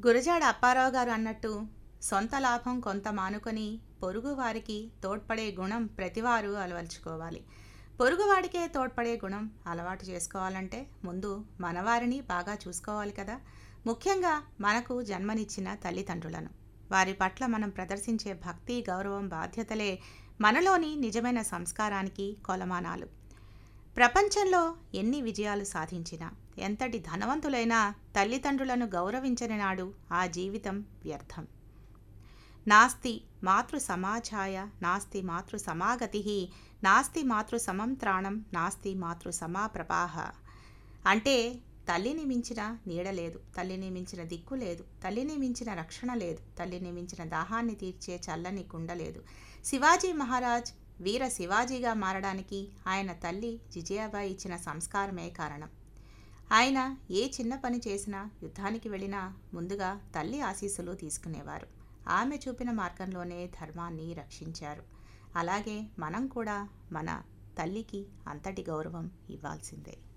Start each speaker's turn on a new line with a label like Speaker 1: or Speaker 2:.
Speaker 1: గురజాడ అప్పారావు గారు అన్నట్టు సొంత లాభం కొంత మానుకొని పొరుగు వారికి తోడ్పడే గుణం ప్రతివారు అలవరుచుకోవాలి పొరుగువాడికే తోడ్పడే గుణం అలవాటు చేసుకోవాలంటే ముందు మనవారిని బాగా చూసుకోవాలి కదా ముఖ్యంగా మనకు జన్మనిచ్చిన తల్లిదండ్రులను వారి పట్ల మనం ప్రదర్శించే భక్తి గౌరవం బాధ్యతలే మనలోని నిజమైన సంస్కారానికి కొలమానాలు ప్రపంచంలో ఎన్ని విజయాలు సాధించినా ఎంతటి ధనవంతులైనా తల్లిదండ్రులను గౌరవించని నాడు ఆ జీవితం వ్యర్థం నాస్తి మాతృ సమాఛాయ నాస్తి మాతృ సమాగతి నాస్తి మాతృ సమంత్రాణం నాస్తి మాతృ సమాప్రపాహ అంటే తల్లిని మించిన నీడ లేదు తల్లిని మించిన దిక్కు లేదు తల్లిని మించిన రక్షణ లేదు తల్లిని మించిన దాహాన్ని తీర్చే చల్లని కుండ లేదు శివాజీ మహారాజ్ వీర శివాజీగా మారడానికి ఆయన తల్లి జిజయాబాయి ఇచ్చిన సంస్కారమే కారణం ఆయన ఏ చిన్న పని చేసినా యుద్ధానికి వెళ్ళినా ముందుగా తల్లి ఆశీస్సులు తీసుకునేవారు ఆమె చూపిన మార్గంలోనే ధర్మాన్ని రక్షించారు అలాగే మనం కూడా మన తల్లికి అంతటి గౌరవం ఇవ్వాల్సిందే